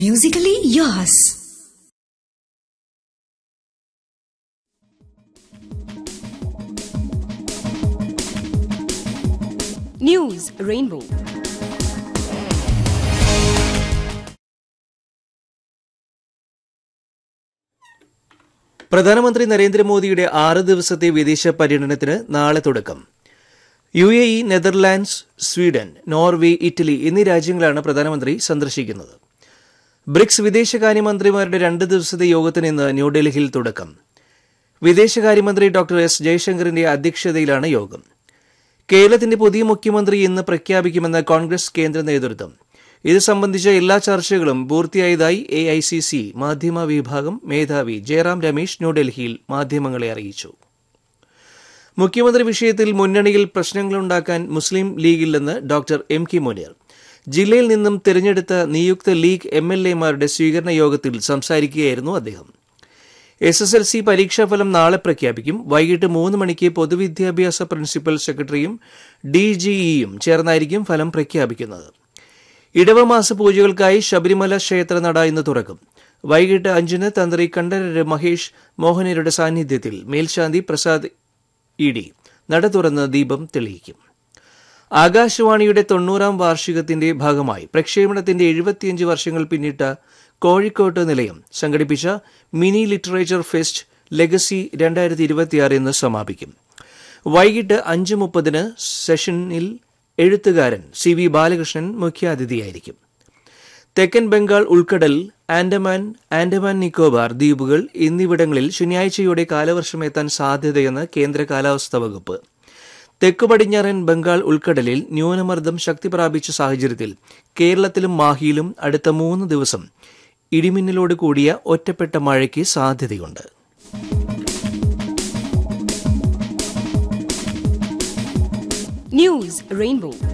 Musically yours. News Rainbow. പ്രധാനമന്ത്രി നരേന്ദ്രമോദിയുടെ ആറ് ദിവസത്തെ വിദേശ പര്യടനത്തിന് നാളെ തുടക്കം U A E Netherlands Sweden Norway Italy എന്നീ രാജ്യങ്ങളാണ് പ്രധാനമന്ത്രി സന്ദർശിക്കുന്നത് ബ്രിക്സ് വിദേശകാര്യമന്ത്രിമാരുടെ രണ്ട് ദിവസത്തെ യോഗത്തിന് ഇന്ന് ന്യൂഡൽഹിയിൽ തുടക്കം വിദേശകാര്യമന്ത്രി ഡോക്ടർ എസ് ജയശങ്കറിന്റെ അധ്യക്ഷതയിലാണ് യോഗം കേരളത്തിന്റെ പുതിയ മുഖ്യമന്ത്രി ഇന്ന് പ്രഖ്യാപിക്കുമെന്ന കോൺഗ്രസ് കേന്ദ്ര നേതൃത്വം ഇത് സംബന്ധിച്ച എല്ലാ ചർച്ചകളും പൂർത്തിയായതായി എ ഐ സി സി മാധ്യമ വിഭാഗം മേധാവി ജയറാം രമേശ് ന്യൂഡൽഹിയിൽ മാധ്യമങ്ങളെ അറിയിച്ചു മുഖ്യമന്ത്രി വിഷയത്തിൽ മുന്നണിയിൽ പ്രശ്നങ്ങളുണ്ടാക്കാൻ മുസ്ലിം ലീഗില്ലെന്ന് ഡോക്ടർ എം കെ മുനീർ ജില്ലയിൽ നിന്നും തിരഞ്ഞെടുത്ത നിയുക്ത ലീഗ് എം എൽ എമാരുടെ സ്വീകരണ യോഗത്തിൽ സംസാരിക്കുകയായിരുന്നു അദ്ദേഹം എസ് എസ് എൽ സി പരീക്ഷാഫലം നാളെ പ്രഖ്യാപിക്കും വൈകിട്ട് മൂന്ന് മണിക്ക് പൊതുവിദ്യാഭ്യാസ പ്രിൻസിപ്പൽ സെക്രട്ടറിയും ഡി ജിഇയും ചേർന്നായിരിക്കും ഫലം പ്രഖ്യാപിക്കുന്നത് ഇടവമാസ പൂജകൾക്കായി ശബരിമല ക്ഷേത്രനട ഇന്ന് തുറക്കും വൈകിട്ട് അഞ്ചിന് തന്ത്രി കണ്ഠരര് മഹേഷ് മോഹനരുടെ സാന്നിധ്യത്തിൽ മേൽശാന്തി പ്രസാദ് ഇ ഡി നട തുറന്ന് ദീപം തെളിയിക്കും ആകാശവാണിയുടെ തൊണ്ണൂറാം വാർഷികത്തിന്റെ ഭാഗമായി പ്രക്ഷേപണത്തിന്റെ എഴുപത്തിയഞ്ച് വർഷങ്ങൾ പിന്നിട്ട കോഴിക്കോട്ട് നിലയം സംഘടിപ്പിച്ച മിനി ലിറ്ററേച്ചർ ഫെസ്റ്റ് ലെഗസി രണ്ടായിരത്തി ഇരുപത്തിയാറ് ഇന്ന് സമാപിക്കും വൈകിട്ട് അഞ്ച് മുപ്പതിന് സെഷനിൽ എഴുത്തുകാരൻ സി വി ബാലകൃഷ്ണൻ മുഖ്യാതിഥിയായിരിക്കും തെക്കൻ ബംഗാൾ ഉൾക്കടൽ ആൻഡമാൻ ആൻഡമാൻ നിക്കോബാർ ദ്വീപുകൾ എന്നിവിടങ്ങളിൽ ശനിയാഴ്ചയോടെ കാലവർഷം എത്താൻ സാധ്യതയെന്ന് കേന്ദ്ര കാലാവസ്ഥാ വകുപ്പ് തെക്കു പടിഞ്ഞാറൻ ബംഗാൾ ഉൾക്കടലിൽ ന്യൂനമർദ്ദം ശക്തി പ്രാപിച്ച സാഹചര്യത്തിൽ കേരളത്തിലും മാഹിയിലും അടുത്ത മൂന്ന് ദിവസം ഇടിമിന്നലോട് കൂടിയ ഒറ്റപ്പെട്ട മഴയ്ക്ക് സാധ്യതയുണ്ട് News Rainbow.